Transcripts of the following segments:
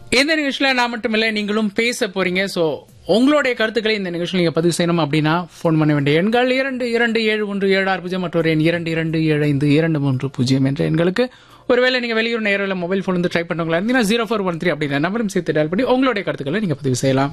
இந்த நிகழ்ச்சியில நான் மட்டும் இல்லை நீங்களும் பேச போறீங்க சோ உங்களுடைய கருத்துக்களை இந்த நிகழ்ச்சியில் நீங்க பதிவு செய்யணும் அப்படின்னா ஃபோன் பண்ண வேண்டிய எண்கள் இரண்டு இரண்டு ஏழு ஒன்று ஏழு ஆறு பூஜ்ஜியம் மற்றொரு எண் இரண்டு இரண்டு ஏழு ஐந்து இரண்டு மூன்று பூஜ்ஜியம் என்ற எண்களுக்கு ஒருவேளை நீங்க வெளியூர் நேரில் மொபைல் ஃபோன் வந்து ட்ரை பண்ணுங்களா இருந்தீங்கன்னா ஜீரோ ஃபோர் ஒன் த்ரீ அப்படிங்கிற நம்பரும் சேர்த்து டயல் பண்ணி உங்களுடைய கருத்துக்களை நீங்க பதிவு செய்யலாம்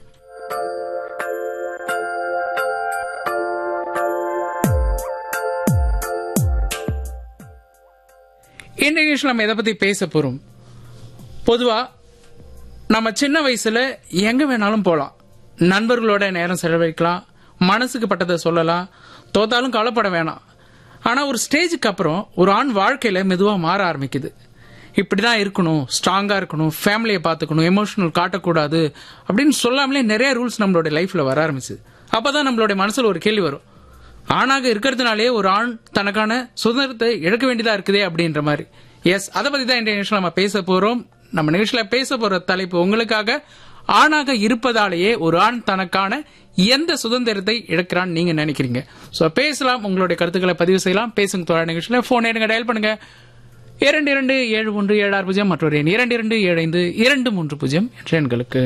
இந்த நிகழ்ச்சியில் நம்ம எதை பத்தி பேச போறோம் பொதுவா நம்ம சின்ன வயசுல எங்க வேணாலும் போலாம் நண்பர்களோட நேரம் செலவழிக்கலாம் மனசுக்கு பட்டதை சொல்லலாம் தோத்தாலும் கவலைப்பட வேணாம் ஆனா ஒரு ஸ்டேஜுக்கு அப்புறம் ஒரு ஆண் வாழ்க்கையில மெதுவா மாற ஆரம்பிக்குது இப்படிதான் இருக்கணும் ஸ்ட்ராங்கா இருக்கணும் ஃபேமிலியை பார்த்துக்கணும் எமோஷனல் காட்டக்கூடாது அப்படின்னு சொல்லாமலே நிறைய ரூல்ஸ் நம்மளோட லைஃப்ல வர ஆரம்பிச்சு அப்பதான் நம்மளோட மனசுல ஒரு கேள்வி வரும் ஆணாக இருக்கிறதுனாலே ஒரு ஆண் தனக்கான சுதந்திரத்தை இழக்க வேண்டியதா இருக்குதே அப்படின்ற மாதிரி எஸ் அதை பத்தி தான் இந்த நிகழ்ச்சியில் நம்ம பேச போறோம் நம்ம நிகழ்ச்சியில பேச போற தலைப்பு உங்களுக்காக ஆணாக இருப்பதாலேயே ஒரு ஆண் தனக்கான எந்த சுதந்திரத்தை இழக்கிறான்னு நீங்க நினைக்கிறீங்க சோ பேசலாம் உங்களுடைய கருத்துக்களை பதிவு செய்யலாம் பேசுங்க தோழ நிகழ்ச்சியில போன் எடுங்க டயல் பண்ணுங்க இரண்டு இரண்டு ஏழு ஒன்று ஏழு ஆறு பூஜ்ஜியம் மற்றொரு எண் இரண்டு இரண்டு ஏழு ஐந்து இரண்டு மூன்று பூஜ்ஜியம் என்ற எண்களுக்கு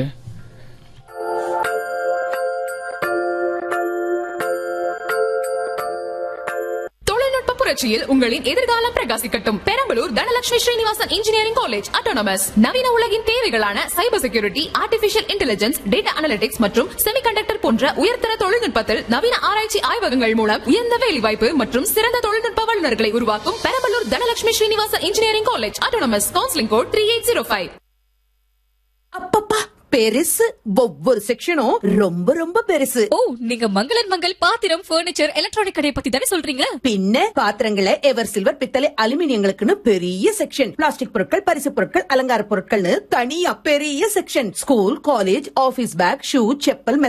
தொழில்நுட்ப புரட்சியில் உங்களின் எதிர்காலம் பிரகாசிக்கட்டும் Perambalur Dhanalakshmi Srinivasan engineering college autonomous நவீன உலகின் தேவைகளான cyber security artificial intelligence data analytics மற்றும் செமிகண்டக்டர் போன்ற உயர்தர தொழில்நுட்பத்தில் நவீன ஆராய்ச்சி ஆய்வகங்கள் மூலம் உயர்ந்த வேலைவாய்ப்பு மற்றும் சிறந்த தொழில்நுட்ப வல்லுநர்களை உருவாக்கும் Perambalur Dhanalakshmi Srinivasan engineering college autonomous counselling code three eight zero five அப்பப்பா பெருசு ஒவ்வொரு செக்ஷனும் ரொம்ப ரொம்ப பெருசு ஓ நீங்க மங்களன் மங்கள் பாத்திரம் பர்னிச்சர் எலக்ட்ரானிக் கடையை பத்தி தானே சொல்றீங்க பின்ன பாத்திரங்களை எவர் சில்வர் பித்தளை அலுமினியங்களுக்குன்னு பெரிய செக்ஷன் பிளாஸ்டிக் பொருட்கள் பரிசு பொருட்கள் அலங்கார பொருட்கள்னு தனியா பெரிய section school college office bag shoe chappal